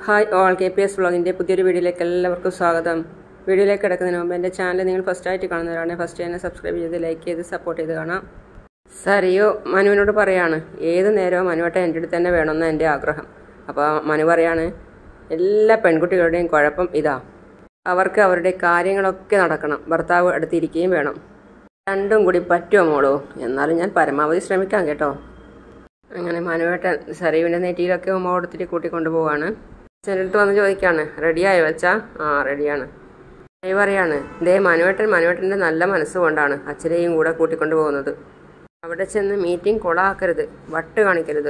hi all K P S വ്ളോഗിൻ്റെ പുതിയൊരു വീഡിയോയിലേക്ക് എല്ലാവർക്കും സ്വാഗതം വീഡിയോയിലേക്ക് കിടക്കുന്നതിന് മുമ്പ് എൻ്റെ ചാനൽ നിങ്ങൾ ഫസ്റ്റ് ആയിട്ട് കാണുന്നവരാണെങ്കിൽ ഫസ്റ്റ് തന്നെ സബ്സ്ക്രൈബ് ചെയ്ത് ലൈക്ക് ചെയ്ത് സപ്പോർട്ട് ചെയ്ത് കാണാം സറിയോ മനുവിനോട് പറയാണ് ഏത് നേരവും മനുവട്ട എൻ്റെ അടുത്ത് തന്നെ വേണമെന്ന് എൻ്റെ ആഗ്രഹം അപ്പോൾ മനു പറയാണ് എല്ലാ പെൺകുട്ടികളുടെയും കുഴപ്പം ഇതാ അവർക്ക് അവരുടെ കാര്യങ്ങളൊക്കെ നടക്കണം ഭർത്താവ് അടുത്തിരിക്കുകയും വേണം രണ്ടും കൂടി പറ്റുമോ മോളോ എന്നാലും ഞാൻ പരമാവധി ശ്രമിക്കാം കേട്ടോ അങ്ങനെ മനുവേട്ടൻ സരീവിൻ്റെ നെറ്റിയിലൊക്കെ ഉമ്മ കൊടുത്തിട്ട് കൂട്ടിക്കൊണ്ടു പോവാണ് അച്ഛൻ്റെ അടുത്ത് വന്ന് ചോദിക്കാണ് റെഡിയായോ വെച്ചാ ആ റെഡിയാണ് സരീവ് പറയാണ് ദേ മനുവേട്ടൻ മനുവേട്ടൻ്റെ നല്ല മനസ്സുകൊണ്ടാണ് അച്ഛനെയും കൂടെ കൂട്ടിക്കൊണ്ടു പോകുന്നത് അവിടെ ചെന്ന് മീറ്റിംഗ് കൊളാക്കരുത് വട്ട് കാണിക്കരുത്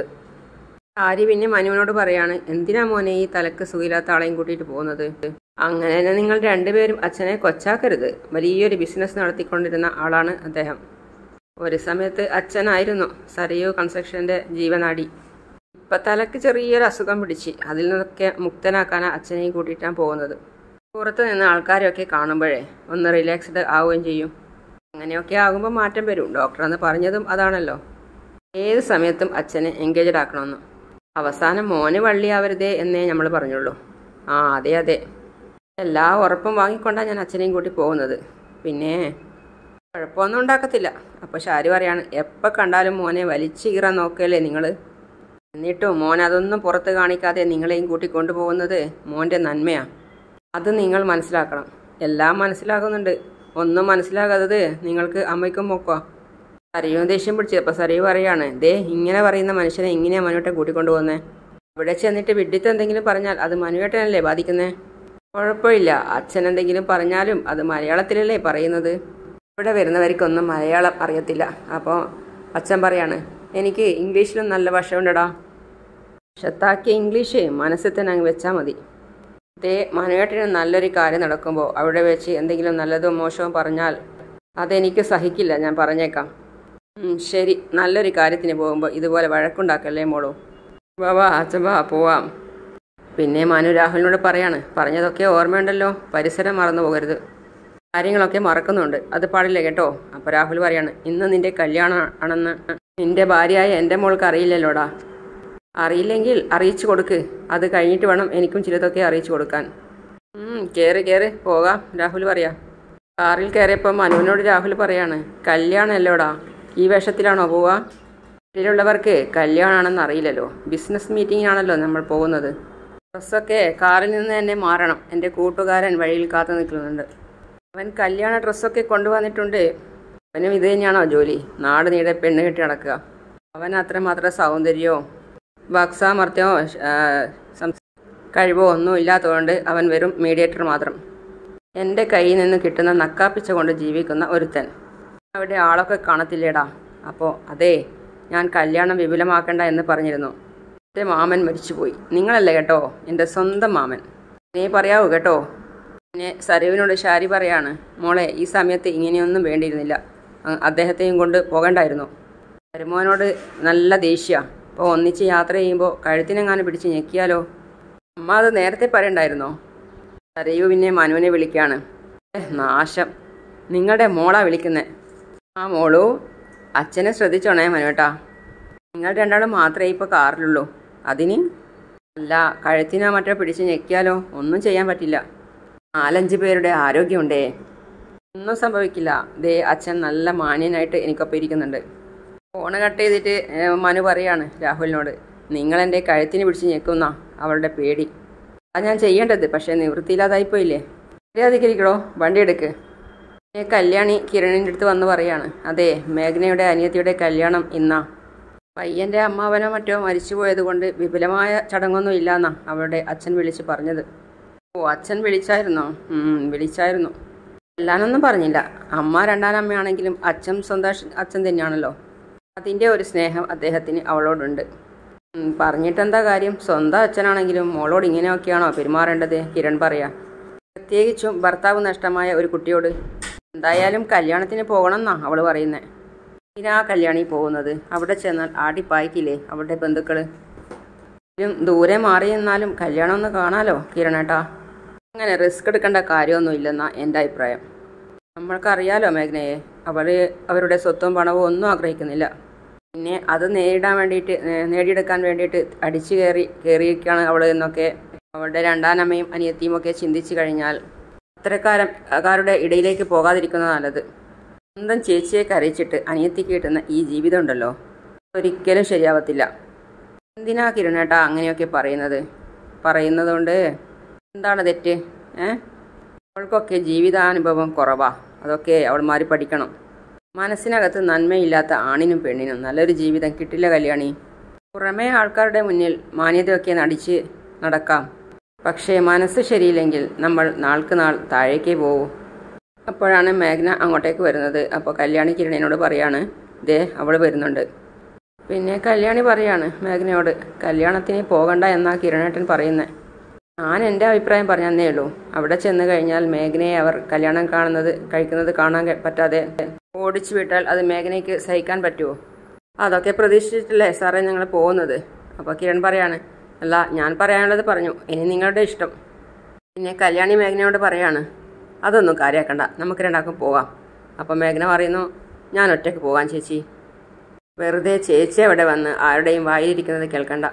ആര്യ പിന്നെ മനുവിനോട് പറയാണ് എന്തിനാ മോനെ ഈ തലക്ക് സുഖമില്ലാത്ത ആളെയും കൂട്ടിയിട്ട് പോകുന്നത് അങ്ങനെ തന്നെ നിങ്ങൾ രണ്ടുപേരും അച്ഛനെ കൊച്ചാക്കരുത് വലിയൊരു ബിസിനസ് നടത്തിക്കൊണ്ടിരുന്ന ആളാണ് അദ്ദേഹം ഒരു സമയത്ത് അച്ഛനായിരുന്നു സറിയോ കൺസ്ട്രക്ഷന്റെ ജീവനാടി ഇപ്പൊ തലക്ക് ചെറിയൊരു അസുഖം പിടിച്ച് അതിൽ നിന്നൊക്കെ മുക്തനാക്കാനാണ് അച്ഛനെയും കൂട്ടിയിട്ടാണ് പോകുന്നത് പുറത്ത് നിന്ന് ആൾക്കാരെയൊക്കെ കാണുമ്പോഴേ ഒന്ന് റിലാക്സ്ഡ് ആവുകയും ചെയ്യും അങ്ങനെയൊക്കെ ആകുമ്പോൾ മാറ്റം വരും ഡോക്ടർ എന്ന് പറഞ്ഞതും അതാണല്ലോ ഏത് സമയത്തും അച്ഛനെ എൻഗേജഡ് ആക്കണമെന്ന് അവസാനം മോന് വള്ളിയാവരുതേ എന്നേ നമ്മൾ പറഞ്ഞുള്ളൂ ആ അതെ അതെ എല്ലാ ഉറപ്പും വാങ്ങിക്കൊണ്ടാണ് ഞാൻ അച്ഛനെയും കൂട്ടി പോകുന്നത് പിന്നെ കുഴപ്പമൊന്നും ഉണ്ടാക്കത്തില്ല അപ്പോൾ ഷാരി പറയാണ് എപ്പോൾ കണ്ടാലും മോനെ വലിച്ചു കീറാൻ നോക്കുകയല്ലേ നിങ്ങൾ എന്നിട്ടും മോൻ അതൊന്നും പുറത്ത് കാണിക്കാതെ നിങ്ങളെയും കൂട്ടിക്കൊണ്ടു പോകുന്നത് മോൻ്റെ നന്മയാണ് അത് നിങ്ങൾ മനസ്സിലാക്കണം എല്ലാം മനസ്സിലാകുന്നുണ്ട് ഒന്നും മനസ്സിലാകാത്തത് നിങ്ങൾക്ക് അമ്മയ്ക്കും മോക്കോ സറിയും ദേഷ്യം പിടിച്ച് അപ്പോൾ സറിയു പറയാണ് ദേ ഇങ്ങനെ പറയുന്ന മനുഷ്യനെ ഇങ്ങനെയാ മനുവേട്ടൻ കൂട്ടിക്കൊണ്ടു പോകുന്നത് ഇവിടെ ചെന്നിട്ട് വിഡിത്ത് എന്തെങ്കിലും പറഞ്ഞാൽ അത് മനുവേട്ടനല്ലേ ബാധിക്കുന്നേ കുഴപ്പമില്ല അച്ഛൻ എന്തെങ്കിലും പറഞ്ഞാലും അത് മലയാളത്തിലല്ലേ പറയുന്നത് ഇവിടെ വരുന്നവർക്കൊന്നും മലയാളം അറിയത്തില്ല അപ്പോൾ അച്ഛൻ പറയാണ് എനിക്ക് ഇംഗ്ലീഷിലും നല്ല വശമുണ്ടടാ ഷത്താക്കിയ ഇംഗ്ലീഷ് മനസ്സിൽ തന്നെ അങ്ങ് വെച്ചാൽ മതി ദേ മനുവേട്ടന് നല്ലൊരു കാര്യം നടക്കുമ്പോൾ അവിടെ വെച്ച് എന്തെങ്കിലും നല്ലതോ മോശമോ പറഞ്ഞാൽ അതെനിക്ക് സഹിക്കില്ല ഞാൻ പറഞ്ഞേക്കാം ഉം, ശരി നല്ലൊരു കാര്യത്തിന് പോകുമ്പോൾ ഇതുപോലെ വഴക്കുണ്ടാക്കല്ലേ മോളൂ വാ വാ അച്ഛൻ വാ പോവാം പിന്നെ മനു രാഹുലിനോട് പറയാണ് പറഞ്ഞതൊക്കെ ഓർമ്മയുണ്ടല്ലോ പരിസരം മറന്നു പോകരുത് കാര്യങ്ങളൊക്കെ മറക്കുന്നുണ്ട് അത് പാടില്ല കേട്ടോ അപ്പോൾ രാഹുൽ പറയാണ് ഇന്ന് നിന്റെ കല്യാണം ആണെന്ന് നിന്റെ ഭാര്യയായ എൻ്റെ മോൾക്ക് അറിയില്ലല്ലോടാ അറിയില്ലെങ്കിൽ അറിയിച്ചു കൊടുക്ക് അത് കഴിഞ്ഞിട്ട് വേണം എനിക്കും ചിലതൊക്കെ അറിയിച്ചു കൊടുക്കാൻ ഉം, കേറ് കേറ് പോകാം രാഹുൽ പറയാ കാറിൽ കയറിയപ്പോൾ മനുവിനോട് രാഹുൽ പറയാണ് കല്യാണമല്ലോടാ ഈ വേഷത്തിലാണോ പോവുക വീട്ടിലുള്ളവർക്ക് കല്യാണമാണെന്ന് അറിയില്ലല്ലോ ബിസിനസ് മീറ്റിങ്ങിനാണല്ലോ നമ്മൾ പോകുന്നത് ഡ്രസ്സൊക്കെ കാറിൽ നിന്ന് തന്നെ മാറണം എൻ്റെ കൂട്ടുകാരൻ വഴിയിൽ കാത്തു നിൽക്കുന്നുണ്ട് അവൻ കല്യാണ ഡ്രസ്സൊക്കെ കൊണ്ടുവന്നിട്ടുണ്ട് അവനും ഇത് തന്നെയാണോ ജോലി നാട് നീടെ പെണ്ണ് കെട്ടി നടക്കുക അവൻ അത്രമാത്രം സൗന്ദര്യമോ വാക്സാമർത്ഥ്യമോ ആ, സംസ്- കഴിവോ ഒന്നും ഇല്ലാത്തതുകൊണ്ട് അവൻ വെറും മീഡിയേറ്റർ മാത്രം എൻ്റെ കയ്യിൽ നിന്ന് കിട്ടുന്ന നക്കാപ്പിച്ച കൊണ്ട് ജീവിക്കുന്ന ഒരുത്തൻ അവിടെ ആളൊക്കെ കാണത്തില്ലേടാ അപ്പോൾ അതെ ഞാൻ കല്യാണം വിപുലമാക്കണ്ട എന്ന് പറഞ്ഞിരുന്നു എൻ്റെ മാമൻ മരിച്ചുപോയി നിങ്ങളല്ലേ കേട്ടോ എൻ്റെ സ്വന്തം മാമൻ നീ പറയാവൂ കേട്ടോ പിന്നെ സരുവിനോട് ഷാരി പറയാണ് മോളെ ഈ സമയത്ത് ഇങ്ങനെയൊന്നും വേണ്ടിയിരുന്നില്ല അ- അദ്ദേഹത്തെയും കൊണ്ട് പോകണ്ടായിരുന്നു മരുമോനോട് നല്ല ദേഷ്യ അപ്പോൾ ഒന്നിച്ച് യാത്ര ചെയ്യുമ്പോൾ കഴുത്തിനെങ്ങാനും പിടിച്ച് ഞെക്കിയാലോ അമ്മ അത് നേരത്തെ പറയണ്ടായിരുന്നോ സരയു പിന്നെ മനുവിനെ വിളിക്കാണ് "ഏ, നാശം നിങ്ങളുടെ മോളാ വിളിക്കുന്നേ ആ മോളു അച്ഛനെ ശ്രദ്ധിച്ചോണേ മനുവേട്ടാ നിങ്ങൾ രണ്ടാളും മാത്രമേ ഇപ്പോൾ കാറിലുള്ളൂ അതിന് അല്ല കഴുത്തിനോ മറ്റോ പിടിച്ച് ഞെക്കിയാലോ ഒന്നും ചെയ്യാൻ പറ്റില്ല നാലഞ്ച് പേരുടെ ആരോഗ്യമുണ്ടേ ഒന്നും സംഭവിക്കില്ല ദേ അച്ഛൻ നല്ല മാന്യനായിട്ട് എനിക്കൊപ്പം ഇരിക്കുന്നുണ്ട് ഫോണ് കട്ട് ചെയ്തിട്ട് ഏ, മനു പറയാണ് രാഹുലിനോട് നിങ്ങൾ എൻ്റെ കഴുത്തിന് പിടിച്ച് ഞെക്കുന്ന അവളുടെ പേടി അത് ഞാൻ ചെയ്യേണ്ടത് പക്ഷേ നിവൃത്തിയില്ലാതായിപ്പോയില്ലേ മര്യാദക്കിരിക്കടോ വണ്ടി എടുക്ക് ഏ, കല്യാണി കിരണിൻ്റെ അടുത്ത് വന്ന് പറയാണ് അതെ മേഘനയുടെ അനിയത്തിയുടെ കല്യാണം ഇന്നാ പയ്യൻ്റെ അമ്മാവനോ മറ്റോ മരിച്ചുപോയത് കൊണ്ട് വിപുലമായ ചടങ്ങൊന്നും ഇല്ലാന്നാ അവളുടെ അച്ഛൻ വിളിച്ച് പറഞ്ഞത് ഓ അച്ഛൻ വിളിച്ചായിരുന്നോ ഉം, വിളിച്ചായിരുന്നു എല്ലാനൊന്നും പറഞ്ഞില്ല അമ്മ രണ്ടാനമ്മയാണെങ്കിലും അച്ഛൻ സ്വന്തം അച്ഛ- അച്ഛൻ തന്നെയാണല്ലോ അതിൻ്റെ ഒരു സ്നേഹം അദ്ദേഹത്തിന് അവളോടുണ്ട് ഉം, പറഞ്ഞിട്ടെന്താ കാര്യം സ്വന്തം അച്ഛനാണെങ്കിലും മോളോട് ഇങ്ങനെയൊക്കെയാണോ പെരുമാറേണ്ടത് കിരൺ പറയാ പ്രത്യേകിച്ചും ഭർത്താവ് നഷ്ടമായ ഒരു കുട്ടിയോട് എന്തായാലും കല്യാണത്തിന് പോകണമെന്നാ അവൾ പറയുന്നത് ഇതിനാ കല്യാണി പോകുന്നത് അവിടെ ചെന്നാൽ ആടിപ്പായ്ക്കില്ലേ അവളുടെ ബന്ധുക്കള് ും ദൂരെ മാറി നിന്നാലും കല്യാണം ഒന്ന് കാണാലോ കിരണേട്ടാ അങ്ങനെ റിസ്ക് എടുക്കേണ്ട കാര്യമൊന്നും ഇല്ലെന്നാ എൻ്റെ അഭിപ്രായം നമ്മൾക്കറിയാലോ മേഘനയെ അവർ അവരുടെ സ്വത്തും പണവും ഒന്നും ആഗ്രഹിക്കുന്നില്ല പിന്നെ അത് നേരിടാൻ വേണ്ടിയിട്ട് ഏ, നേടിയെടുക്കാൻ വേണ്ടിയിട്ട് അടിച്ചു കയറി കയറിയിരിക്കുകയാണ് അവൾ എന്നൊക്കെ അവളുടെ രണ്ടാനമ്മയും അനിയത്തിയും ഒക്കെ ചിന്തിച്ചു കഴിഞ്ഞാൽ അത്തരക്കാരക്കാരുടെ ഇടയിലേക്ക് പോകാതിരിക്കുന്നത് നല്ലത് സ്വന്തം ചേച്ചിയെ കരയിച്ചിട്ട് അനിയത്തിക്ക് കിട്ടുന്ന ഈ ജീവിതം ഉണ്ടല്ലോ ഒരിക്കലും ശരിയാവത്തില്ല എന്തിനാ കിരണേട്ടാ അങ്ങനെയൊക്കെ പറയുന്നത് പറയുന്നതുകൊണ്ട് എന്താണ് തെറ്റ് ഏ അവൾക്കൊക്കെ ജീവിതാനുഭവം കുറവാ അതൊക്കെ അവൾ മാറി പഠിക്കണം മനസ്സിനകത്ത് നന്മയില്ലാത്ത ആണിനും പെണ്ണിനും നല്ലൊരു ജീവിതം കിട്ടില്ല കല്യാണി പുറമേ ആൾക്കാരുടെ മുന്നിൽ മാന്യതയൊക്കെ നടിച്ച് നടക്കാം പക്ഷേ മനസ്സ് ശരിയില്ലെങ്കിൽ നമ്മൾ നാൾക്ക് നാൾ താഴേക്കേ പോകൂ അപ്പോഴാണ് മേഘ്ന അങ്ങോട്ടേക്ക് വരുന്നത് അപ്പോൾ കല്യാണി കിരണിനോട് പറയാണ് ദേ അവൾ വരുന്നുണ്ട് പിന്നെ കല്യാണി പറയാണ് മേഘനയോട് കല്യാണത്തിന് പോകണ്ട എന്നാ കിരണേട്ടൻ പറയുന്നത് ഞാൻ എൻ്റെ അഭിപ്രായം പറഞ്ഞതേ ഉള്ളൂ അവിടെ ചെന്ന് കഴിഞ്ഞാൽ മേഘനയെ അവർ കല്യാണം കാണുന്നത് കഴിക്കുന്നത് കാണാൻ ക- പറ്റാതെ ഓടിച്ചു വിട്ടാൽ അത് മേഘനയ്ക്ക് സഹിക്കാൻ പറ്റുമോ അതൊക്കെ പ്രതീക്ഷിച്ചിട്ടല്ലേ സാറേ ഞങ്ങൾ പോകുന്നത് അപ്പോൾ കിരൺ പറയാണ് അല്ല ഞാൻ പറയാനുള്ളത് പറഞ്ഞു ഇനി നിങ്ങളുടെ ഇഷ്ടം പിന്നെ കല്യാണി മേഘനയോട് പറയാണ് അതൊന്നും കാര്യമാക്കണ്ട നമുക്ക് രണ്ടാൾക്കും പോവാം അപ്പം മേഘന പറയുന്നു ഞാൻ ഒറ്റയ്ക്ക് പോകാൻ ചേച്ചി വെറുതെ ചേച്ചി അവിടെ വന്ന് ആരുടെയും വായിലിരിക്കുന്നത് കേൾക്കണ്ട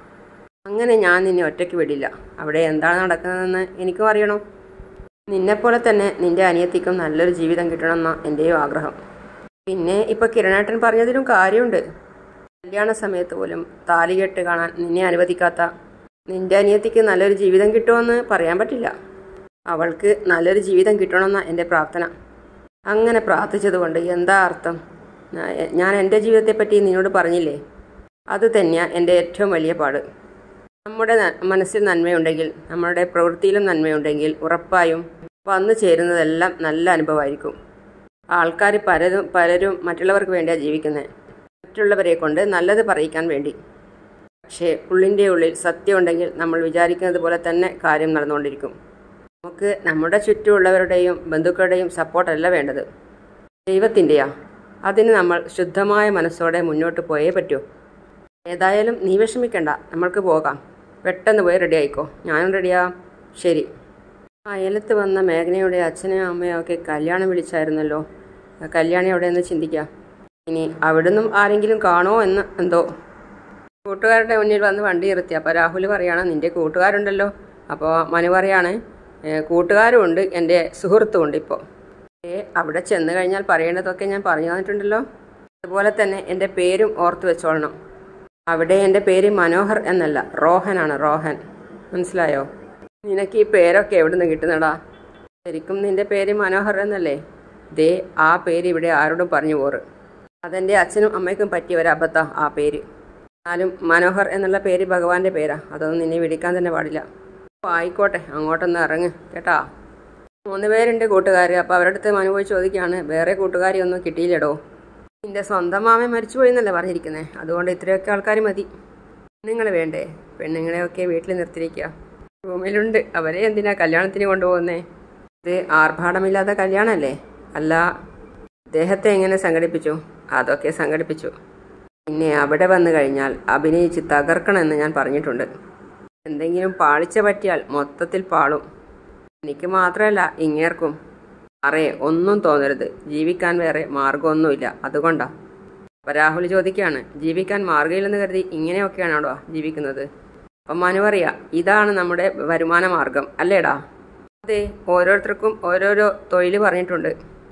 അങ്ങനെ ഞാൻ നിന്നെ ഒറ്റയ്ക്ക് വിടില്ല അവിടെ എന്താണ് നടക്കുന്നതെന്ന് എനിക്കും അറിയണം നിന്നെപ്പോലെ തന്നെ നിന്റെ അനിയത്തിക്കും നല്ലൊരു ജീവിതം കിട്ടണമെന്ന എൻ്റെയും ആഗ്രഹം പിന്നെ ഇപ്പൊ കിരണേട്ടൻ പറഞ്ഞതിലും കാര്യമുണ്ട് കല്യാണ സമയത്ത് പോലും താലികെട്ട് കാണാൻ നിന്നെ അനുവദിക്കാത്ത നിന്റെ അനിയത്തിക്ക് നല്ലൊരു ജീവിതം കിട്ടുമെന്ന് പറയാൻ പറ്റില്ല അവൾക്ക് നല്ലൊരു ജീവിതം കിട്ടണമെന്ന എൻ്റെ പ്രാർത്ഥന അങ്ങനെ പ്രാർത്ഥിച്ചതുകൊണ്ട് എന്താ അർത്ഥം ഞാ- ഞാൻ എൻ്റെ ജീവിതത്തെപ്പറ്റി നിന്നോട് പറഞ്ഞില്ലേ അത് തന്നെയാണ് എൻ്റെ ഏറ്റവും വലിയ പാട് നമ്മുടെ ന- മനസ്സിൽ നന്മയുണ്ടെങ്കിൽ നമ്മുടെ പ്രവൃത്തിയിലും നന്മയുണ്ടെങ്കിൽ ഉറപ്പായും വന്നു ചേരുന്നതെല്ലാം നല്ല അനുഭവമായിരിക്കും ആൾക്കാർ പലരും പലരും മറ്റുള്ളവർക്ക് വേണ്ടിയാണ് ജീവിക്കുന്നത് മറ്റുള്ളവരെ കൊണ്ട് നല്ലത് പറയിക്കാൻ വേണ്ടി പക്ഷേ ഉള്ളിൻ്റെ ഉള്ളിൽ സത്യമുണ്ടെങ്കിൽ നമ്മൾ വിചാരിക്കുന്നത് പോലെ തന്നെ കാര്യം നടന്നുകൊണ്ടിരിക്കും നമുക്ക് നമ്മുടെ ചുറ്റുമുള്ളവരുടെയും ബന്ധുക്കളുടെയും സപ്പോർട്ടല്ല വേണ്ടത് ദൈവത്തിൻ്റെയാ അതിന് നമ്മൾ ശുദ്ധമായ മനസ്സോടെ മുന്നോട്ട് പോയേ പറ്റൂ ഏതായാലും നീ വിഷമിക്കണ്ട നമ്മൾക്ക് പോകാം പെട്ടെന്ന് പോയി റെഡി ആയിക്കോ ഞാനും റെഡിയാ ശരി അയലത്ത് വന്ന മേഘനയുടെ അച്ഛനെയും അമ്മയും ഒക്കെ കല്യാണം വിളിച്ചായിരുന്നല്ലോ ആ കല്യാണി അവിടെ നിന്ന് ചിന്തിക്കാം ഇനി അവിടുന്നും ആരെങ്കിലും കാണോ എന്ന് എന്തോ കൂട്ടുകാരുടെ മുന്നിൽ വന്ന് വണ്ടി നിർത്തി അപ്പോൾ രാഹുൽ പറയാണ് നിന്റെ കൂട്ടുകാരുണ്ടല്ലോ അപ്പോൾ മനു പറയാണ് "ഏ, കൂട്ടുകാരുമുണ്ട് എൻ്റെ സുഹൃത്തുമുണ്ട് ഇപ്പോൾ ഏ അവിടെ ചെന്ന് കഴിഞ്ഞാൽ പറയേണ്ടതൊക്കെ ഞാൻ പറഞ്ഞു തന്നിട്ടുണ്ടല്ലോ അതുപോലെ തന്നെ എൻ്റെ പേരും ഓർത്ത് വെച്ചോളണം അവിടെ എൻ്റെ പേര് മനോഹർ എന്നല്ല റോഹനാണ് റോഹൻ മനസ്സിലായോ നിനക്ക് ഈ പേരൊക്കെ എവിടെ നിന്ന് കിട്ടുന്നടാ ശരിക്കും നിന്റെ പേര് മനോഹർ എന്നല്ലേ ദേ ആ പേര് ഇവിടെ ആരോടും പറഞ്ഞു പോറ് അതെൻ്റെ അച്ഛനും അമ്മയ്ക്കും പറ്റിയ ഒരു അബദ്ധ ആ പേര് എന്നാലും മനോഹർ എന്നുള്ള പേര് ഭഗവാന്റെ പേരാ അതൊന്നും നിന്നെ വിളിക്കാൻ തന്നെ പാടില്ല ഓ, ആയിക്കോട്ടെ അങ്ങോട്ടൊന്ന് ഇറങ്ങ് കേട്ടാ മൂന്ന് പേരുണ്ട് കൂട്ടുകാർ അപ്പോൾ അവരുടെ അടുത്ത് മനു പോയി ചോദിക്കുകയാണ് വേറെ കൂട്ടുകാരി ഒന്നും കിട്ടിയില്ലടോ നിന്റെ സ്വന്തം മാമൻ മരിച്ചുപോയി എന്നല്ലേ പറഞ്ഞിരിക്കുന്നത് അതുകൊണ്ട് ഇത്രയൊക്കെ ആൾക്കാർ മതി പെണ്ണുങ്ങൾ വേണ്ടേ പെണ്ണുങ്ങളെയൊക്കെ വീട്ടിൽ നിർത്തിയിരിക്കുക റൂമിലുണ്ട് അവരെ എന്തിനാ കല്യാണത്തിന് കൊണ്ടുപോകുന്നേ ഇത് ആർഭാടമില്ലാത്ത കല്യാണമല്ലേ അല്ല അദ്ദേഹത്തെ എങ്ങനെ സംഘടിപ്പിച്ചു അതൊക്കെ സംഘടിപ്പിച്ചു പിന്നെ അവിടെ വന്നു കഴിഞ്ഞാൽ അഭിനയിച്ച് തകർക്കണമെന്ന് ഞാൻ പറഞ്ഞിട്ടുണ്ട് എന്തെങ്കിലും പാളിച്ച പറ്റിയാൽ മൊത്തത്തിൽ പാളും എനിക്ക് മാത്രമല്ല ഇങ്ങേർക്കും അറേ ഒന്നും തോന്നരുത് ജീവിക്കാൻ വേറെ മാർഗമൊന്നുമില്ല അതുകൊണ്ടാ അപ്പൊ രാഹുൽ ചോദിക്കുകയാണ് ജീവിക്കാൻ മാർഗമില്ലെന്ന് കരുതി ഇങ്ങനെയൊക്കെയാണോടോ ജീവിക്കുന്നത് അപ്പം മനു പറയാ ഇതാണ് നമ്മുടെ വരുമാന മാർഗം അല്ലേടാ അതെ ഓരോരുത്തർക്കും ഓരോരോ തൊഴിൽ പറഞ്ഞിട്ടുണ്ട്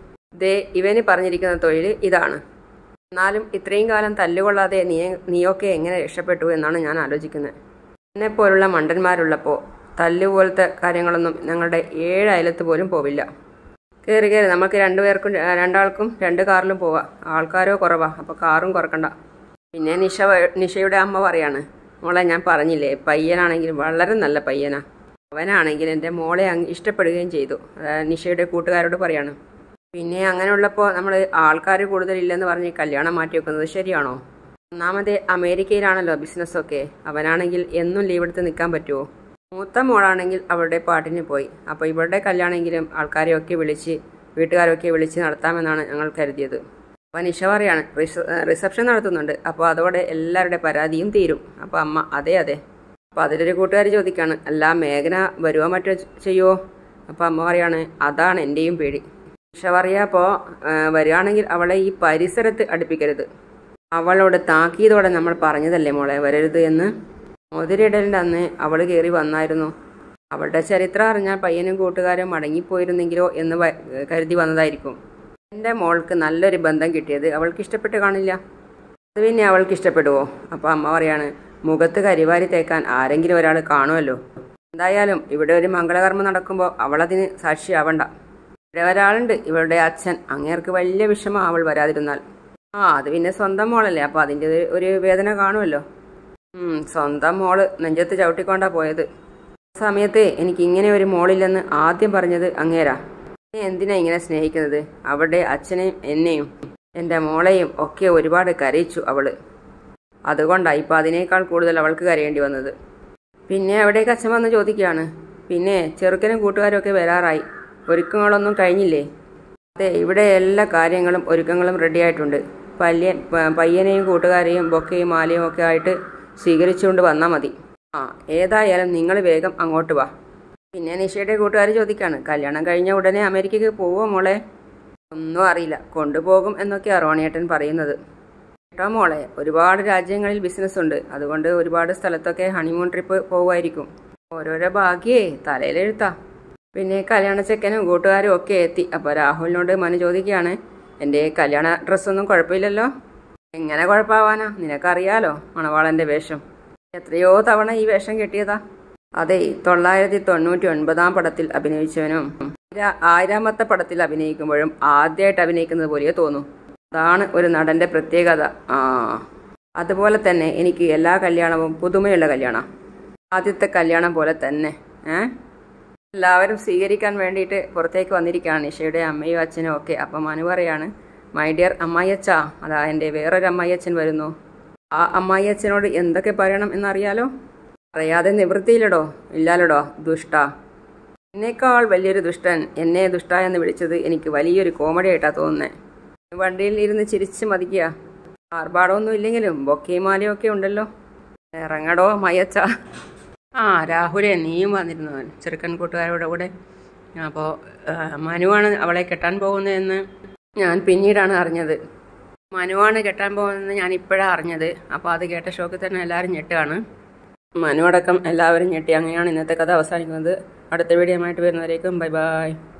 ദേ ഇവന് പറഞ്ഞിരിക്കുന്ന തൊഴിൽ ഇതാണ് എന്നാലും ഇത്രയും കാലം തല്ലുകൊള്ളാതെ നീ നീയൊക്കെ എങ്ങനെ രക്ഷപ്പെട്ടു എന്നാണ് ഞാൻ ആലോചിക്കുന്നത് എന്നെ പോലുള്ള മണ്ടന്മാരുള്ളപ്പോൾ തല്ലുപോലത്തെ കാര്യങ്ങളൊന്നും ഞങ്ങളുടെ ഏഴ് അയലത്ത് പോലും പോവില്ല കയറി കയറി നമുക്ക് രണ്ടുപേർക്കും ര- രണ്ടാൾക്കും രണ്ട് കാറിലും പോവാം ആൾക്കാരോ കുറവാ അപ്പോൾ കാറും കുറക്കണ്ട പിന്നെ നിഷ വ- നിഷയുടെ അമ്മ പറയാണ് മോളെ ഞാൻ പറഞ്ഞില്ലേ പയ്യനാണെങ്കിൽ വളരെ നല്ല പയ്യനാ അവനാണെങ്കിൽ എൻ്റെ മോളെ അങ്ങ് ഇഷ്ടപ്പെടുകയും ചെയ്തു അതായത് നിഷയുടെ കൂട്ടുകാരോട് പറയാണ് പിന്നെ അങ്ങനെയുള്ളപ്പോൾ നമ്മൾ ആൾക്കാർ കൂടുതലില്ലെന്ന് പറഞ്ഞ് കല്യാണം മാറ്റി വെക്കുന്നത് ശരിയാണോ ഒന്നാമത് അമേരിക്കയിലാണല്ലോ ബിസിനസ്സൊക്കെ അവനാണെങ്കിൽ എന്നും ലീവ് എടുത്ത് നിൽക്കാൻ പറ്റുമോ മൂത്ത മോളാണെങ്കിൽ അവളുടെ പാട്ടിന് പോയി അപ്പോൾ ഇവളുടെ കല്യാണമെങ്കിലും ആൾക്കാരെയൊക്കെ വിളിച്ച് വീട്ടുകാരൊക്കെ വിളിച്ച് നടത്താമെന്നാണ് ഞങ്ങൾ കരുതിയത് അപ്പോൾ നിഷ പറയാണ് റിസ- റിസപ്ഷൻ നടത്തുന്നുണ്ട് അപ്പോൾ അതോടെ എല്ലാവരുടെ പരാതിയും തീരും അപ്പോൾ അമ്മ അതെ അതെ അപ്പോൾ അതിലൊരു കൂട്ടുകാർ ചോദിക്കാണ് അല്ല മേഘന വരുവോ മറ്റോ ചെയ്യുമോ അപ്പോൾ അമ്മ പറയാണ് അതാണ് എൻ്റെയും പേടി നിഷ പറയാ അപ്പോൾ വരികയാണെങ്കിൽ അവളെ ഈ പരിസരത്ത് അടുപ്പിക്കരുത് അവളോട് താക്കീതോടെ നമ്മൾ പറഞ്ഞതല്ലേ മോളെ വരരുത് എന്ന് മോതിരിടലിൻ്റെ അന്ന് അവൾ കയറി വന്നായിരുന്നു അവളുടെ ചരിത്രം അറിഞ്ഞാൽ പയ്യനും കൂട്ടുകാരും മടങ്ങിപ്പോയിരുന്നെങ്കിലോ എന്ന് വ- കരുതി വന്നതായിരിക്കും എൻ്റെ മോൾക്ക് നല്ലൊരു ബന്ധം കിട്ടിയത് അവൾക്ക് ഇഷ്ടപ്പെട്ട് കാണില്ല അത് പിന്നെ അവൾക്ക് ഇഷ്ടപ്പെടുവോ അപ്പോൾ അമ്മ പറയാണ് മുഖത്ത് കരിവാരി തേക്കാൻ ആരെങ്കിലും ഒരാൾ കാണുമല്ലോ എന്തായാലും ഇവിടെ ഒരു മംഗളകർമ്മം നടക്കുമ്പോൾ അവളതിന് സാക്ഷിയാവണ്ട ഇവിടെ ഒരാളുണ്ട് ഇവളുടെ അച്ഛൻ അങ്ങേർക്ക് വലിയ വിഷമം അവൾ വരാതിരുന്നാൽ ആ അത് പിന്നെ സ്വന്തം മോളല്ലേ അപ്പോൾ അതിൻ്റെ ഒരു- ഒരു വേദന കാണുമല്ലോ ഉം, സ്വന്തം മോള് നെഞ്ചത്ത് ചവിട്ടിക്കൊണ്ടാ പോയത് ആ സമയത്ത് എനിക്ക് ഇങ്ങനെ ഒരു മോളില്ലെന്ന് ആദ്യം പറഞ്ഞത് അങ്ങേരാ നീ എന്തിനാ ഇങ്ങനെ സ്നേഹിക്കുന്നത് അവളുടെ അച്ഛനെയും എന്നെയും എൻ്റെ മോളെയും ഒക്കെ ഒരുപാട് കരയിച്ചു അവള് അതുകൊണ്ടാണ് ഇപ്പം അതിനേക്കാൾ കൂടുതൽ അവൾക്ക് കരയേണ്ടി വന്നത് പിന്നെ അവിടേക്ക് അച്ഛൻ വന്ന് ചോദിക്കുകയാണ് പിന്നെ ചെറുക്കനും കൂട്ടുകാരും ഒക്കെ വരാറായി ഒരുക്കങ്ങളൊന്നും കഴിഞ്ഞില്ലേ അതെ ഇവിടെ എല്ലാ കാര്യങ്ങളും ഒരുക്കങ്ങളും റെഡിയായിട്ടുണ്ട് പല്യ പ- പയ്യനെയും കൂട്ടുകാരെയും ബൊക്കയും മാലയും ഒക്കെ ആയിട്ട് സ്വീകരിച്ചുകൊണ്ട് വന്നാൽ മതി ആ ഏതായാലും നിങ്ങൾ വേഗം അങ്ങോട്ട് വാ പിന്നെ നിഷയുടെ കൂട്ടുകാർ ചോദിക്കാണ് കല്യാണം കഴിഞ്ഞ ഉടനെ അമേരിക്കയ്ക്ക് പോവോ മോളെ ഒന്നും അറിയില്ല കൊണ്ടുപോകും എന്നൊക്കെയാ റോണിയേട്ടൻ പറയുന്നത് കേട്ടോ മോളെ ഒരുപാട് രാജ്യങ്ങളിൽ ബിസിനസ് ഉണ്ട് അതുകൊണ്ട് ഒരുപാട് സ്ഥലത്തൊക്കെ ഹണിമൂൺ ട്രിപ്പ് പോവുമായിരിക്കും ഓരോരോ ഭാഗ്യേ തലയിലെഴുത്താ പിന്നെ കല്യാണ ചെക്കനും കൂട്ടുകാരും ഒക്കെ എത്തി അപ്പോൾ രാഹുലിനോട് മനു ചോദിക്കുകയാണ് എൻ്റെ കല്യാണ ഡ്രസ്സൊന്നും കുഴപ്പമില്ലല്ലോ എങ്ങനെ കുഴപ്പമാവാനാ നിനക്കറിയാലോ മണവാളൻ്റെ വേഷം എത്രയോ തവണ ഈ വേഷം കെട്ടിയതാ അതെ തൊള്ളായിരത്തി തൊണ്ണൂറ്റി ഒൻപതാം പടത്തിൽ അഭിനയിച്ചവനും ആയിര- ആയിരാമത്തെ പടത്തിൽ അഭിനയിക്കുമ്പോഴും ആദ്യമായിട്ട് അഭിനയിക്കുന്നത് പോലെ തോന്നും അതാണ് ഒരു നടന്റെ പ്രത്യേകത ആ അതുപോലെ തന്നെ എനിക്ക് എല്ലാ കല്യാണവും പുതുമയുള്ള കല്യാണം ആദ്യത്തെ കല്യാണം പോലെ തന്നെ ഏ എല്ലാവരും സ്വീകരിക്കാൻ വേണ്ടിയിട്ട് പുറത്തേക്ക് വന്നിരിക്കുകയാണ് നിഷയുടെ അമ്മയും അച്ഛനും ഒക്കെ അപ്പം മനു പറയാണ് മൈ ഡിയർ അമ്മായിയച്ച അതാ എൻ്റെ വേറൊരു അമ്മായിയച്ഛൻ വരുന്നു ആ അമ്മായിയച്ഛനോട് എന്തൊക്കെ പറയണം എന്നറിയാലോ അറിയാതെ നിവൃത്തിയില്ലടോ ഇല്ലാലടോ ദുഷ്ട എന്നേക്കാൾ വലിയൊരു ദുഷ്ടൻ എന്നെ ദുഷ്ട എന്ന് വിളിച്ചത് എനിക്ക് വലിയൊരു കോമഡി ആയിട്ടാ തോന്നുന്നത് വണ്ടിയിൽ ഇരുന്ന് ചിരിച്ച് മതിക്കുക ആർഭാടമൊന്നും ഇല്ലെങ്കിലും ബൊക്കയും മാലയും ഒക്കെ ഉണ്ടല്ലോ ഇറങ്ങടോ മയച്ച ആ രാഹുലെ നീയും വന്നിരുന്നു ചെറുക്കൻ കൂട്ടുകാരുടെ കൂടെ അപ്പോൾ മനുവാണ് അവളെ കെട്ടാൻ പോകുന്നതെന്ന് ഞാൻ പിന്നീടാണ് അറിഞ്ഞത് മനുവാണ് കെട്ടാൻ പോകുന്നതെന്ന് ഞാൻ ഇപ്പോഴാണ് അറിഞ്ഞത് അപ്പോൾ അത് കേട്ട ഷോക്കിൽ തന്നെ എല്ലാവരും ഞെട്ടുകയാണ് മനു അടക്കം എല്ലാവരും ഞെട്ടി അങ്ങനെയാണ് ഇന്നത്തെ കഥ അവസാനിക്കുന്നത് അടുത്ത വീഡിയോ ആയിട്ട് വരുന്നവരേക്കും ബൈ ബൈ